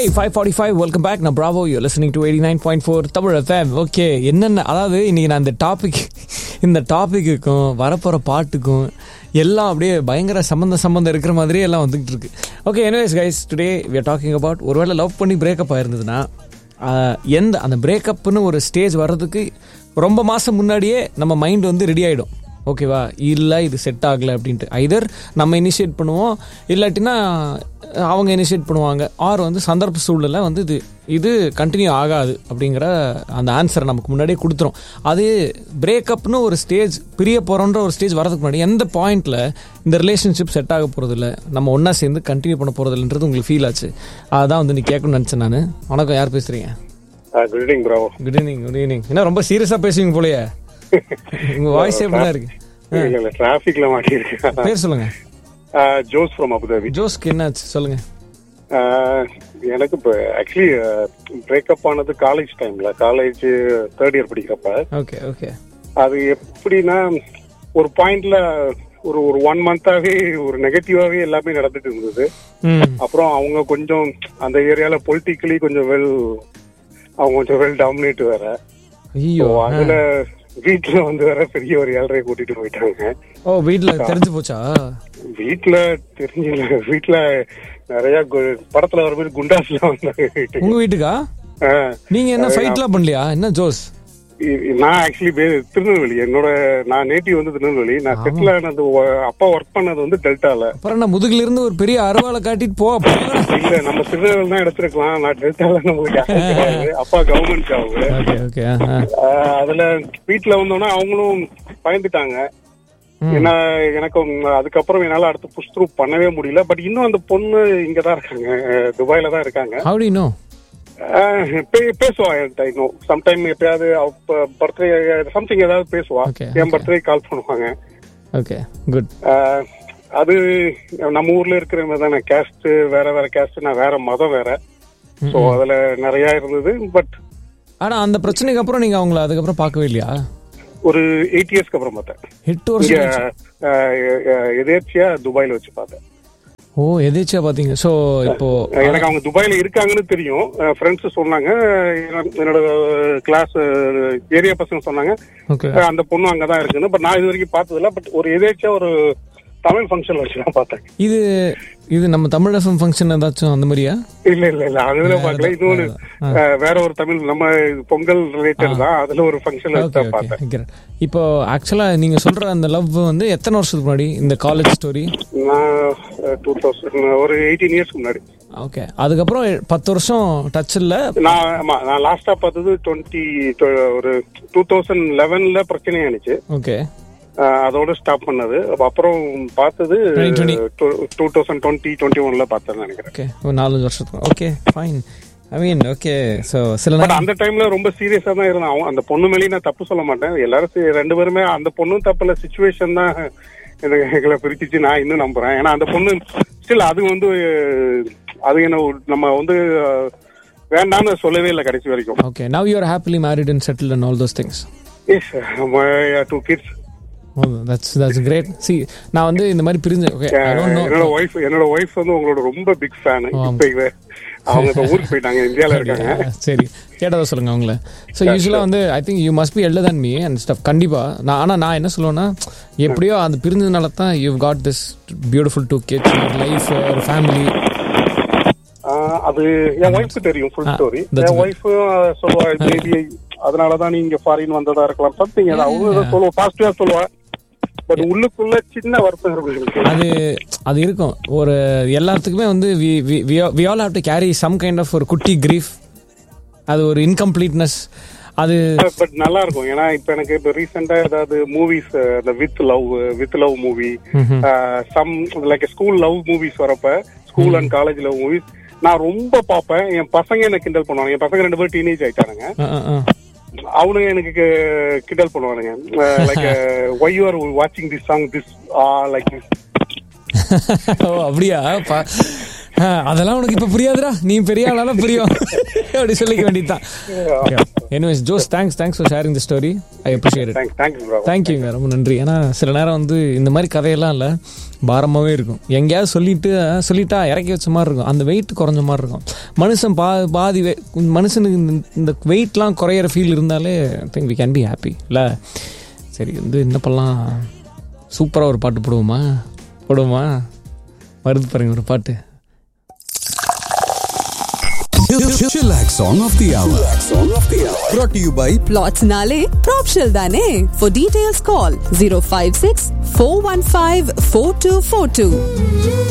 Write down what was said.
Hey, 545, welcome back. நான் Bravo, you're listening to 89.4 Tamil FM. Okay என்னென்ன அதாவது இன்னைக்கு நான் இந்த டாபிக் இந்த டாபிக்குக்கும் வரப்போகிற பாட்டுக்கும் எல்லாம் அப்படியே பயங்கர சம்மந்த சம்மந்தம் இருக்கிற மாதிரியே எல்லாம் வந்துகிட்டு இருக்கு okay anyways guys today we are talking about ஒருவேளை லவ் பண்ணி பிரேக்கப் ஆயிருந்ததுன்னா ஆஹ், எந்த அந்த பிரேக்கப்னு ஒரு ஸ்டேஜ் வர்றதுக்கு ரொம்ப மாதம் முன்னாடியே நம்ம மைண்ட் வந்து ரெடி ஆகிடும் ஓகேவா இல்லை இது செட் ஆகலை அப்படின்ட்டு ஐதர் நம்ம இனிஷியேட் பண்ணுவோம் இல்லாட்டினா அவங்க இனிஷியேட் பண்ணுவாங்க ஆர் வந்து சந்தர்ப்ப சூழ்நிலை வந்து இது இது கண்டினியூ ஆகாது அப்படிங்கிற அந்த ஆன்சரை நமக்கு முன்னாடியே கொடுத்துரும் அது பிரேக்கப்னு ஒரு ஸ்டேஜ் பிரிய போகிறோன்ற ஒரு ஸ்டேஜ் வரதுக்கு முன்னாடி எந்த பாயிண்ட்டில் இந்த ரிலேஷன்ஷிப் செட் ஆக போகிறதில்ல நம்ம ஒன்றா சேர்ந்து கண்டினியூ பண்ண போகிறதில்லன்றது உங்களுக்கு ஃபீல் ஆச்சு அதான் வந்து நீ கேட்கணும்னு நினச்சேன் நான் வணக்கம் யார் பேசுகிறீங்க good evening bro good evening good evening என்ன ரொம்ப சீரியஸாக பேசுவீங்க போலயே உங்கள் வாய்ஸ் எப்படி தான் இருக்கு இல்ல இல்ல டிராபிக்ல மாட்டிருக்கேன் பேர் சொல்லுங்க ஜோஸ் ஃப்ரம் அபுதாபி ஜோஸ்க்கு என்னாச்சு சொல்லுங்க ஆஹ், எனக்கு இப்போ ஆக்சுவலி பிரேக்கப் ஆனது காலேஜ் டைம்ல காலேஜ் தேர்ட் இயர் படிக்கிறப்ப ஓகே ஓகே அது எப்படின்னா ஒரு பாயிண்ட்ல ஒரு ஒரு ஒன் மந்தாவே ஒரு நெகட்டிவாவே எல்லாமே நடந்துட்டு இருந்தது ம் அப்புறம் அவங்க கொஞ்சம் அந்த ஏரியால பொலிட்டிக்கலி கொஞ்சம் வெல் அவங்க கொஞ்சம் வெல் டாமினேட் வேற ஐயோ So, அதுல வீட்டுல வந்து வேற பெரிய ஒரு ஏழரை கூட்டிட்டு போயிட்டாங்க ஓ வீட்ல தெரிஞ்சு போச்சா வீட்ல தெரிஞ்சு வீட்ல நிறைய கு- படத்துல வர மாதிரி குண்டாஸ்லாம் வந்தாங்க வீட்டுக்கு. உங்க வீட்டுக்கா ஆ, நீங்க என்ன ஃபைட்லாம் பண்ணலையா என்ன ஜோஸ் இ- நான் ஆக்சுவலி திருநெல்வேலி என்னோட நான் நேட்டிவ் வந்து திருநெல்வேலி நான் செட்டில் ஆனது ஒ- அப்பா ஒர்க் பண்ணது வந்து டெல்டால அப்புறம் என்ன முதுகுல இருந்து ஒரு பெரிய அருவாளை காட்டிட்டு போ இல்ல நம்ம திருநெல்வேலி தான் எடுத்திருக்கலாம் நான் டெல்டால நம்மளுக்கு யாரும் கிடையாது. அப்பா கவர்மெண்ட் ஜாப் ஓகே ஓகே அதுல வீட்டுல வந்தோன்னா அவங்களும் பயந்துட்டாங்க ஏன்னா எனக்கு அதுக்கப்புறம் என்னால அடுத்து புஷ் த்ரூ பண்ணவே முடியல பட் இன்னும் அந்த பொண்ணு இங்கதான் இருக்காங்க அஹ், துபாயில தான் இருக்காங்க ஹவு டு நோ ஆஹ் பே- பேசுவா என்கிட்ட இன்னும் சம்டைம் எப்பயாவது பர்த்டே சம்திங் ஏதாவது பேசுவா Okay, என் பர்த்டே கால் பண்ணுவாங்க ஓகே குட் ஆஹ் அது நம்ம ஊர்ல இருக்கிற மாதிரி தானே கேஸ்ட் வேற வேற கேஸ்ட் நான் வேற மதம் வேற சோ அதுல நிறைய இருந்தது பட் ஆனா அந்த பிரச்சனைக்கு அப்புறம் நீங்க அவங்கள அதுக்கப்புறம் பார்க்கவே இல்லையா ஒரு எயிட் இயர்ஸ்க்கு அப்புறம் பார்த்தேன் எட்டு இங்க வருஷம் ஆஹ் எ- எதேர்ச்சியா துபாயில வச்சு பார்த்தேன் ஓ எதேச்சியா பாத்தீங்க சோ இப்போ எனக்கு அவங்க துபாயில இருக்காங்கன்னு தெரியும் ஃப்ரெண்ட்ஸ் சொன்னாங்க என்ன- என்னோட கிளாஸ் ஏரியா பசங்க சொன்னாங்க ஓகே அஹ் அந்த பொண்ணு அங்கதான் இருக்குன்னு பட் நான் இது வரைக்கும் பார்த்ததில்ல பட் ஒரு எதேச்சியா ஒரு தமிழ் ஃபங்க்ஷன் வச்சு நான் பார்த்தேன் இது இது நம்ம தமிழ் எஃப்எம் ஃபங்க்ஷன் ஏதாச்சும் அந்த மாதிரியா இல்ல இல்ல இல்ல அதுல பார்க்கல இன்னொரு அஹ், வேற ஒரு தமிழ் நம்ம இது பொங்கல் ரிலேட்டட் தான் அதுல ஒரு ஃபங்க்ஷன் வச்சு ஓகே தான் ஓகே பார்த்தேன் இப்போ ஆக்சுவலா நீங்க சொல்ற அந்த லவ் வந்து எத்தனை வருஷத்துக்கு முன்னாடி இந்த காலேஜ் ஸ்டோரி நான் டூ தௌசண்ட் ஒரு எயிட்டீன் இயர்ஸ்க்கு முன்னாடி ஓகே அதுக்கப்புறம் பத்து வருஷம் டச் இல்ல நான் ஆமா நான் லாஸ்டா பார்த்தது டுவெண்ட்டி ஒரு டூ தௌசண்ட் லெவன்ல பிரச்சனை ஆனிச்சு ஓகே அஹ், அதோட ஸ்டாப் பண்ணது அப்ப அப்புறம் பார்த்தது 2020. டூ தௌசண்ட் டுவெண்ட்டி டுவெண்ட்டி ஒன்ல பார்த்தேன்னு நினைக்கிறேன் ஓகே ஒரு நாலஞ்சு வருஷத்துக்கு okay fine I mean okay so சில பட் நேரம் அந்த டைம்ல ரொம்ப சீரியஸா தான் இருந்தேன் அவன் அந்த பொண்ணு மேலேயும் நான் தப்பு சொல்ல மாட்டேன் எல்லாரும் சே- ரெண்டு பேருமே அந்த பொண்ணும் தப்புல சுச்சுவேஷன் தான் எனக்கு எங்களை பிரிச்சிச்சு நான் இன்னும் நம்புறேன் ஏன்னா அந்த பொண்ணு ஸ்டில் அது வந்து அது என்ன ஒரு- நம்ம வந்து அஹ், வேண்டாம்னு சொல்லவே இல்லை கடைசி வரைக்கும் okay now you're happily married and settle and all those things yes two kids that's that's great சி நான் வந்து இந்த மாதிரி பிரிஞ்சு ஓகே ஐ டோன்ட் நோ என்னோட ஒய்ஃப் என்னோட ஒய்ஃப் வந்து உங்களோட ரொம்ப பிக் ஃபேன் இப்ப இவ அவங்க இப்ப ஊருக்கு போயிட்டாங்க இந்தியால இருக்காங்க சரி கேட்டதா சொல்லுங்க அவங்கள ஸோ யூஸ்வலாக வந்து I think you must be elder than me and stuff கண்டிப்பா நான் ஆனால் நான் என்ன சொல்லுவேன்னா எப்படியோ அது பிரிஞ்சதுனால தான் you got this beautiful two kids life ஒரு ஃபேமிலி ஆஹ் அது என் ஒய்ஃப்க்கு தெரியும் ஃபுல் ஸ்டோரி that's என் ஒய்ஃப் சொல்லுவா மேபி அதனாலதான் நீங்க ஃபாரின் வந்ததா இருக்கலாம் சம்திங் அவங்க ஏதோ சொல்லுவா பாசிட்டிவா சொல்லுவா பட் உள்ளுக்குள்ள சின்ன வருத்தம் இருக்கும் எனக்கு. அது அது இருக்கும் ஒரு எல்லாத்துக்குமே வந்து we all have to carry some kind of ஒரு குட்டி கிரீஃப் அது ஒரு இன்கம்ப்ளீட்னஸ் அது பட் நல்லா இருக்கும் ஏன்னா இப்ப எனக்கு இப்ப ரீசெண்டா ஏதாவது மூவிஸ் இந்த with love with love movie some like school love movies வரப்ப school and college love movies நான் ரொம்ப பார்ப்பேன் என் பசங்க என்ன கிண்டல் பண்ணுவாங்க என் பசங்க ரெண்டு பேரும் டீனேஜ் ஆயிட்டானுங்க அஹ், அஹ், அஹ். அவனுங்க எனக்கு க- கிண்டல் பண்ணுவானுங்க லைக் ஒய் யூ ஆர் வாட்சிங் this song this like this ஓ அப்படியா பா- ஆ, அதெல்லாம் உனக்கு இப்ப புரியாதுடா நீ பெரிய ஆளால புரியும் அப்படி சொல்லிக்க வேண்டியதுதான் anyways Jose thanks thanks for sharing the story I appreciate thanks thanks bro தேங்க்யூங்க ரொம்ப நன்றி ஏன்னா சில நேரம் வந்து இந்த மாதிரி கதையெல்லாம் இல்லை பாரமாகவே இருக்கும் எங்கேயாவது சொல்லிட்டு அஹ், சொல்லிட்டா இறக்கி வச்ச மாதிரி இருக்கும் அந்த வெயிட் குறைஞ்ச மாதிரி இருக்கும் மனுஷன் பா பாதி வே மனுஷனுக்கு இந்த- இந்த வெயிட்லாம் குறையிற ஃபீல் இருந்தாலே think we can be happy இல்லை சரி வந்து என்ன பண்ணலாம் சூப்பராக ஒரு பாட்டு போடுவோமா போடுவோமா வருது பாருங்க ஒரு பாட்டு Chillax Song of the Hour. Brought to you by Plots Nale, Propshell Dane. For details, call 056 415 4242.